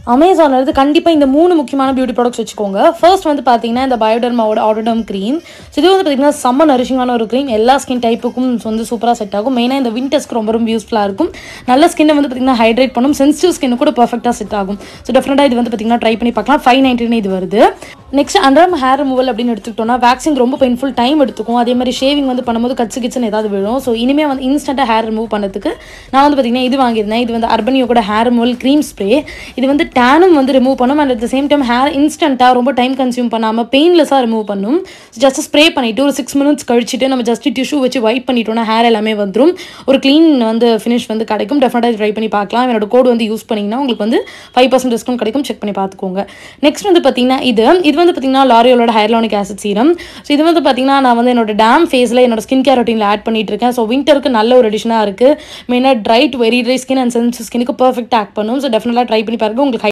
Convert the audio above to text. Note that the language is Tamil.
அமேசானில் இருந்து கண்டிப்பாக இந்த மூணு முக்கியமான பியூட்டி ப்ராடக்ட்ஸ் வச்சுக்கோங்க ஃபர்ஸ்ட் வந்து பார்த்தீங்கன்னா இந்த பயோடர்மாவோட ஆட்டோடம் க்ரீம் ஸோ இது வந்து பார்த்தீங்கன்னா செம்ம நரிஷிங்கான ஒரு க்ரீம் எல்லா ஸ்கின் டைப்புக்கும் வந்து சூப்பராக செட் ஆகும் மெயினாக இந்த விண்டர்ஸ்க்கு ரொம்ப ரொம்ப யூஸ்ஃபுல்லாக இருக்கும் நல்ல ஸ்கின்னை வந்து பார்த்தீங்கன்னா ஹைட்ரேட் பண்ணும் சென்சிட்டிவ் ஸ்கின் கூட பர்ஃபெக்டாக செட் ஆகும் ஸோ டெஃபினட்டாக இது வந்து பார்த்தீங்கன்னா ட்ரை பண்ணி பார்க்கலாம் ஃபைவ் நைன்டின் இது வருது நெக்ஸ்ட் அண்டர்ம் ஹேர் ரிமூவல் அப்படின்னு எடுத்துக்கிட்டோம்னா வேக்சிங் ரொம்ப பெயின்ஃபுல் டைம் எடுத்துக்கும் அதே மாதிரி ஷேவிங் வந்து பண்ணும்போது கச்சு கிச்சுன்னு ஏதாவது விழும் ஸோ இனிமேல் வந்து இன்ஸ்டண்ட்டாக ஹேர் ரிமூவ் பண்ணதுக்கு நான் வந்து பார்த்தீங்கன்னா இது வாங்கியிருந்தேன் இது வந்து அர்பனியோ கூட ஹேர் ரிமூவல் க்ரீம் ஸ்ப்ரே இது வந்து டேனும் வந்து ரிமூவ் பண்ணும் and at the same time hair இன்ஸ்டண்ட்டாக ரொம்ப டைம் கன்சியூம் பண்ணாமல் பெயின்லெஸ்ஸாக ரிமூவ் பண்ணும் ஜஸ்ட் ஸ்ப்ரே பண்ணிவிட்டு ஒரு சிக்ஸ் மினிட்ஸ் கழிச்சிட்டு நம்ம ஜஸ்ட் டிஷ்யூ வச்சு வைப் பண்ணிட்டோம்னா ஹேர் எல்லாமே வந்துடும் ஒரு க்ளீன் வந்து ஃபினிஷ் வந்து கிடைக்கும் டெஃபினட்டாக ட்ரை பண்ணி பார்க்கலாம் என்னோட கோடு வந்து யூஸ் பண்ணிங்கன்னா உங்களுக்கு வந்து ஃபைவ் பர்சன்ட் டிஸ்கவுண்ட் கிடைக்கும் செக் பண்ணி பார்த்துக்கோங்க நெக்ஸ்ட் வந்து பார்த்தீங்கன்னா இது இது வந்து பார்த்தீங்கன்னா லாரியோட ஹைர்லானிக் ஆசிட் சீரம் ஸோ இது வந்து பார்த்தீங்கன்னா நான் வந்து என்னோட டேம் ஃபேஸில் என்னோட ஸ்கின் கேர் ரொட்டீனில் ஆட் பண்ணிட்டு இருக்கேன் ஸோ விண்டருக்கு நல்ல ஒரு அடிஷனாக இருக்குது மெயினாக dry to very dry skin and sensitive ஸ்கினுக்கு பர்ஃபெக்ட் ஆக்ட் பண்ணும் ஸோ டெஃபினட்டாக ட்ரை பண்ணி பாருங்க உங்களுக்கு